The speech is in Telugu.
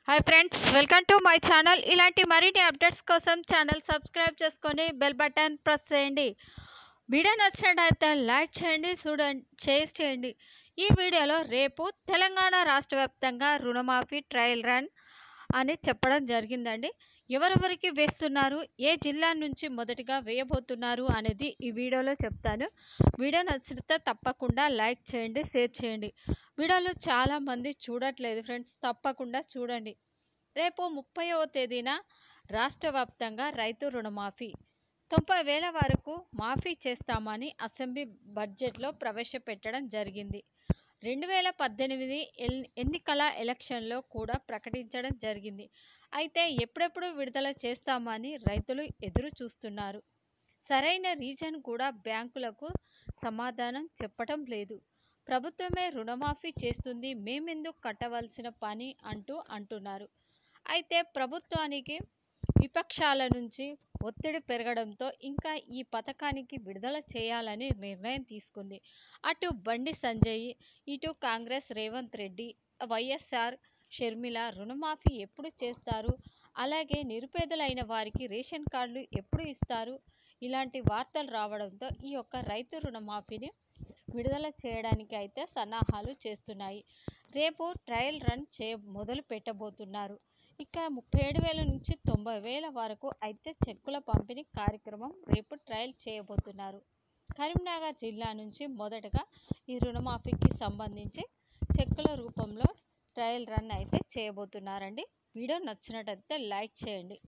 hi friends welcome to my channel ఇలాంటి మరిన్ని అప్డేట్స్ కోసం ఛానల్ సబ్స్క్రైబ్ చేసుకొని బెల్ బటన్ ప్రెస్ చేయండి వీడియో నచ్చినట్టయితే లైక్ చేయండి చూడండి షేర్ చేయండి ఈ వీడియోలో రేపు తెలంగాణ రాష్ట్ర వ్యాప్తంగా రుణమాఫీ ట్రయల్ రన్ అని చెప్పడం జరిగిందండి ఎవరెవరికి వేస్తున్నారు ఏ జిల్లా నుంచి మొదటిగా వేయబోతున్నారు అనేది ఈ వీడియోలో చెప్తాను వీడియో నచ్చితే తప్పకుండా లైక్ చేయండి షేర్ చేయండి వీడియోలు చాలామంది చూడట్లేదు ఫ్రెండ్స్ తప్పకుండా చూడండి రేపు ముప్పైవ తేదీన రాష్ట్ర వ్యాప్తంగా రైతు రుణమాఫీ తొంభై వేల వరకు మాఫీ చేస్తామని అసెంబ్లీ బడ్జెట్లో ప్రవేశపెట్టడం జరిగింది రెండు వేల పద్దెనిమిది ఎల్ ఎన్నికల ఎలక్షన్లో కూడా ప్రకటించడం జరిగింది అయితే ఎప్పుడెప్పుడు విడుదల చేస్తామని రైతులు ఎదురు చూస్తున్నారు సరైన రీజన్ కూడా బ్యాంకులకు సమాధానం చెప్పటం లేదు ప్రభుత్వమే రుణమాఫీ చేస్తుంది మేమెందుకు కట్టవలసిన పని అంటూ అంటున్నారు అయితే ప్రభుత్వానికి విపక్షాల నుంచి ఒత్తిడి పెరగడంతో ఇంకా ఈ పథకానికి విడుదల చేయాలని నిర్ణయం తీసుకుంది అటు బండి సంజయ్ ఇటు కాంగ్రెస్ రేవంత్ రెడ్డి వైఎస్ఆర్ షర్మిల రుణమాఫీ ఎప్పుడు చేస్తారు అలాగే నిరుపేదలైన వారికి రేషన్ కార్డులు ఎప్పుడు ఇస్తారు ఇలాంటి వార్తలు రావడంతో ఈ యొక్క రైతు రుణమాఫీని విడుదల చేయడానికి అయితే సన్నాహాలు చేస్తున్నాయి రేపు ట్రయల్ రన్ చే మొదలు పెట్టబోతున్నారు ఇక ముప్పై ఏడు వేల నుంచి తొంభై వేల వరకు అయితే చెక్కుల పంపిణీ కార్యక్రమం రేపు ట్రయల్ చేయబోతున్నారు కరీంనగర్ జిల్లా నుంచి మొదటగా ఈ రుణమాఫీకి సంబంధించి చెక్కుల రూపంలో ట్రయల్ రన్ అయితే చేయబోతున్నారండి వీడియో నచ్చినట్టయితే లైక్ చేయండి